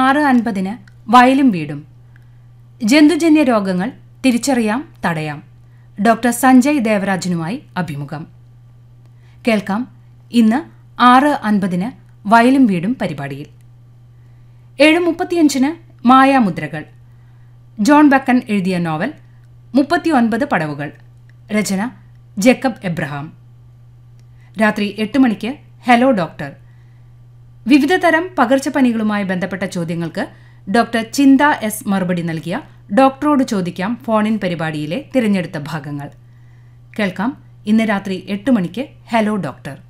ആറ് അൻപതിന് വയലും വീടും ജന്തുജന്യ രോഗങ്ങൾ തിരിച്ചറിയാം തടയാം ഡോക്ടർ സഞ്ജയ് ദേവരാജനുമായി അഭിമുഖം കേൾക്കാം ഇന്ന് ആറ് അൻപതിന് വയലും വീടും പരിപാടിയിൽ ഏഴ് മുപ്പത്തിയഞ്ചിന് മായാമുദ്രകൾ ജോൺ ബക്കൻ എഴുതിയ നോവൽ മുപ്പത്തിയൊൻപത് പടവുകൾ രചന ജേക്കബ് എബ്രഹാം രാത്രി എട്ട് മണിക്ക് ഹലോ ഡോക്ടർ വിവിധ തരം പകർച്ചപ്പനികളുമായി ബന്ധപ്പെട്ട ചോദ്യങ്ങൾക്ക് ഡോക്ടർ ചിന്ത എസ് മറുപടി നൽകിയ ഡോക്ടറോട് ചോദിക്കാം ഫോണിൻ പരിപാടിയിലെ തിരഞ്ഞെടുത്ത ഭാഗങ്ങൾ കേൾക്കാം ഇന്ന് രാത്രി എട്ട് മണിക്ക് ഹലോ ഡോക്ടർ